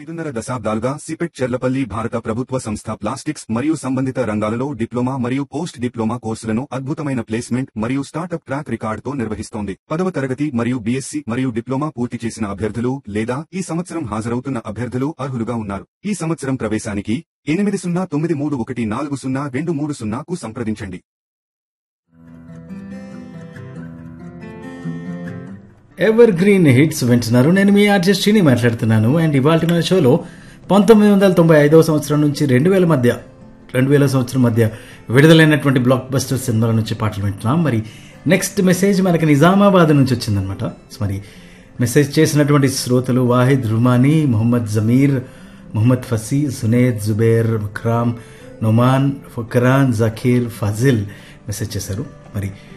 ఐదున్నర దశాబ్దాలుగా సిపెట్ చెర్లపల్లి భారత ప్రభుత్వ సంస్థ ప్లాస్టిక్స్ మరియు సంబంధిత రంగాలలో డిప్లొమా మరియు పోస్ట్ డిప్లొమా కోర్సులను అద్భుతమైన ప్లేస్మెంట్ మరియు స్టార్టప్ ట్రాక్ రికార్డుతో నిర్వహిస్తోంది పదవ తరగతి మరియు బీఎస్సీ మరియు డిప్లొమా పూర్తి చేసిన అభ్యర్థులు లేదా ఈ సంవత్సరం హాజరవుతున్న అభ్యర్థులు అర్హులుగా ఉన్నారు ఈ సంవత్సరం ప్రవేశానికి ఎనిమిది సున్నా తొమ్మిది మూడు ఒకటి నాలుగు సున్నా రెండు మూడు సున్నాకు సంప్రదించండి ఎవర్ గ్రీన్ హిట్స్ వింటున్నారు నేను మీ ఆర్టిస్ట్ శ్రీని మాట్లాడుతున్నాను అండ్ ఇవాళ మన షోలో పంతొమ్మిది వందల తొంభై ఐదవ సంవత్సరం నుంచి రెండు వేల మధ్య రెండు వేల సంవత్సరం మధ్య విడుదలైనటువంటి బ్లాక్ బస్టర్ సినిమాల నుంచి పాటలు వింటున్నాం మరి నెక్స్ట్ మెసేజ్ మనకి నిజామాబాద్ నుంచి వచ్చిందనమాట సో మరి మెసేజ్ చేసినటువంటి శ్రోతలు వాహిద్ రుమానీ మొహమ్మద్ జమీర్ మొహమ్మద్ ఫసీ సునేద్ జుబేర్ ముఖ్రామ్ నొమాన్ ఫుకరాన్ జకీర్ ఫజిల్ మెసేజ్ చేశారు మరి